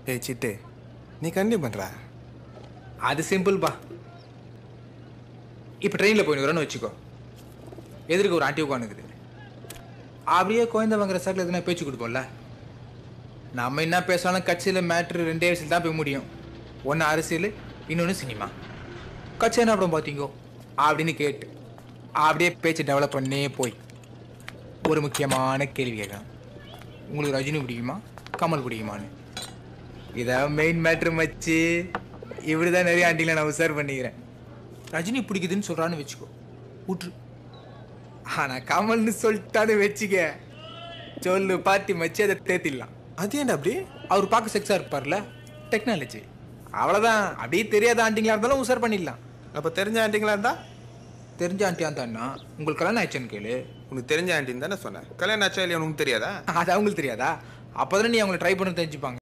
ஏய் சிட்டு நீ கண்டிப்பாக பண்ணுற அது சிம்பிள்ப்பா இப்போ ட்ரெயினில் போயினுக்கிறோன்னு வச்சுக்கோ எதிர்க்க ஒரு ஆண்டி உட்காந்துக்குது அப்படியே குழந்தை வாங்குற சாக்கில் எதுனா பேச்சு கொடுப்போம்ல நம்ம என்ன பேசினாலும் கட்சியில் மேட்ரு ரெண்டே விஷயத்தில் தான் போய் முடியும் ஒன்று அரசியல் இன்னொன்று சினிமா கட்சி என்ன படம் பார்த்தீங்கோ அப்படின்னு கேட்டு அப்படியே பேச்சு டெவலப் பண்ணே போய் ஒரு முக்கியமான கேள்வி கேட்கலாம் உங்களுக்கு ரஜினி பிடிக்குமா கமல் பிடிக்குமான்னு இதான் மெயின் மேட்ரு மச்சி இப்படி தான் நிறைய ஆண்டிகளை நான் உசார் பண்ணிக்கிறேன் ரஜினி பிடிக்குதுன்னு சொல்கிறான்னு வச்சுக்கோ விட்ரு ஆனால் கமல்னு சொல்லிட்டான்னு வச்சுக்க சொல்லு பாத்தி மச்சி அதை தேத்திடலாம் அது ஏன்டா அப்படி அவர் பார்க்க செக்ஸாக இருப்பார்ல டெக்னாலஜி அவ்வளோதான் அப்படியே தெரியாத ஆண்டிங்களா இருந்தாலும் உசார் பண்ணிடலாம் அப்போ தெரிஞ்ச ஆண்டிங்களா இருந்தா தெரிஞ்ச ஆண்டியா தான்னா உங்களுக்கு கல்யாணம் ஆயிடுச்சுன்னு கேளு உனக்கு தெரிஞ்ச ஆண்டின்னு தானே சொன்னேன் கல்யாணம் ஆச்சா இல்லையா உனக்கு தெரியாதா அது அவங்களுக்கு தெரியாதா அப்போ நீ அவங்களை ட்ரை பண்ண தெரிஞ்சுப்பாங்க